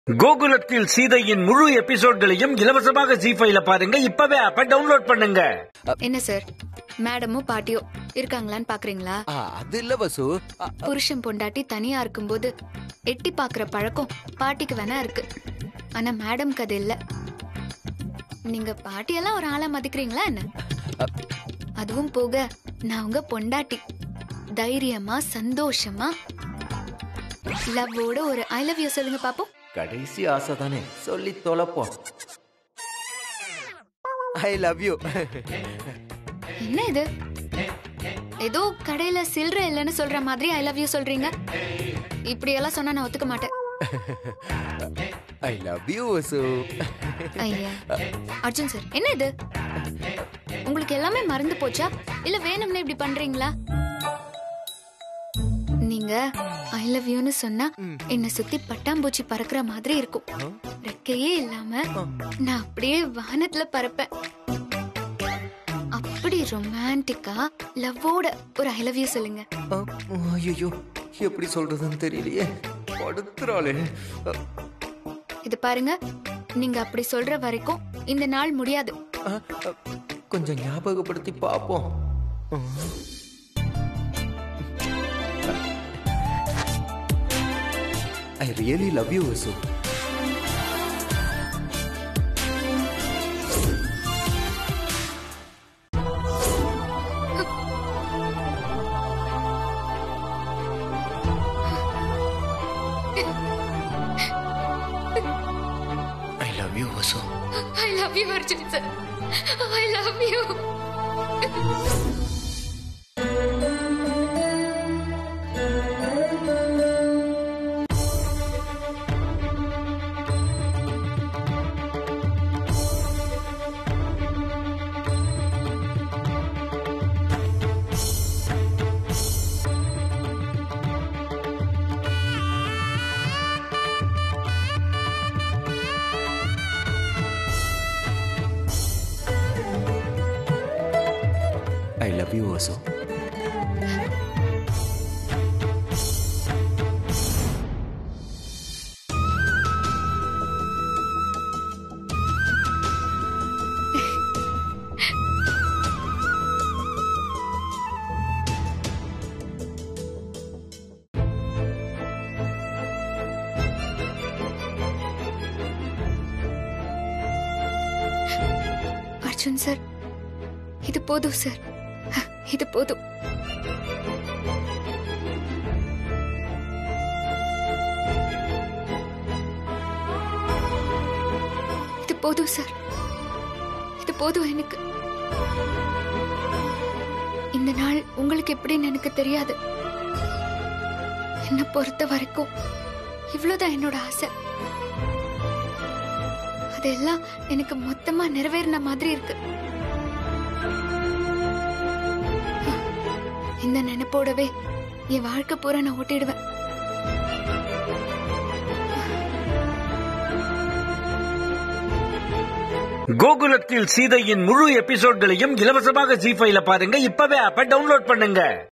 கோகுலத்தில் சீதையின் முழு எபிசோட்களையும் இலவசமாக ஜி ஃபைல பாருங்க இப்பவே ஆப்ப டவுன்லோட் பண்ணுங்க என்ன சார் மேடமோ பாட்டியோ இருக்காங்களான்னு பாக்குறீங்களா ஆ, அது இல்ல வசு ஆ, புருஷன் பொண்டாட்டி தனியா இருக்கும்போது எட்டி பாக்குற பழக்கம் பாட்டிக்கு வேணா இருக்கு ஆனா மேடம்க்கு அது இல்ல நீங்க பாட்டியெல்லாம் ஒரு ஆளா மதிக்கிறீங்களா என்ன அதுவும் போக நான் உங்க பொண்டாட்டி தைரியமா சந்தோஷமா லவ்வோட ஒரு ஐ லவ் யூ சொல்லுங்க பாப்போம் கடைசி ஆசை தானே சொல்லி தொலைப்போம் ஐ லவ் யூ என்ன இது ஏதோ கடையில சில்லற இல்லைன்னு சொல்ற மாதிரி ஐ லவ் யூ சொல்றீங்க இப்படி எல்லாம் சொன்னா நான் ஒத்துக்க மாட்டேன் ஐ லவ் யூ வசு ஐயா அர்ஜுன் சார் என்ன இது உங்களுக்கு எல்லாமே மறந்து போச்சா இல்ல வேணும்னே இப்படி பண்றீங்களா நீங்க ஐ லவ் யூன்னு சொன்னா என்ன சுத்தி பட்டாம்பூச்சி பறக்குற மாதிரி இருக்கும் ரெக்கையே இல்லாம நான் அப்படியே வானத்துல பறப்பேன் அப்படி ரொமான்டிக்கா லவ்வோட ஒரு ஐ லவ் யூ சொல்லுங்க ஐயோ எப்படி சொல்றதுன்னு தெரியலையே படுத்துறாளே அ, இது பாருங்க நீங்க அப்படி சொல்ற வரைக்கும் இந்த நாள் முடியாது அ, அ, கொஞ்சம் ஞாபகப்படுத்தி பார்ப்போம் I really love you Vasu I love you Vasu I love you Arjun sir I love you I love you Vasu Arjun sir இது போதும் சார் இது போதும் இது போதும் சார் இது போதும் எனக்கு இந்த நாள் உங்களுக்கு எப்படின்னு எனக்கு தெரியாது என்ன பொறுத்த வரைக்கும் இவ்வளவுதான் என்னோட ஆசை அதெல்லாம் எனக்கு மொத்தமா நிறைவேறின மாதிரி இருக்கு இந்த நினைப்போடவே என் வாழ்க்கை பூரா நான் ஓட்டிடுவேன் கோகுலத்தில் சீதையின் முழு எபிசோட்களையும் இலவசமாக ஜி ஃபைல பாருங்க இப்பவே ஆப்ப டவுன்லோட் பண்ணுங்க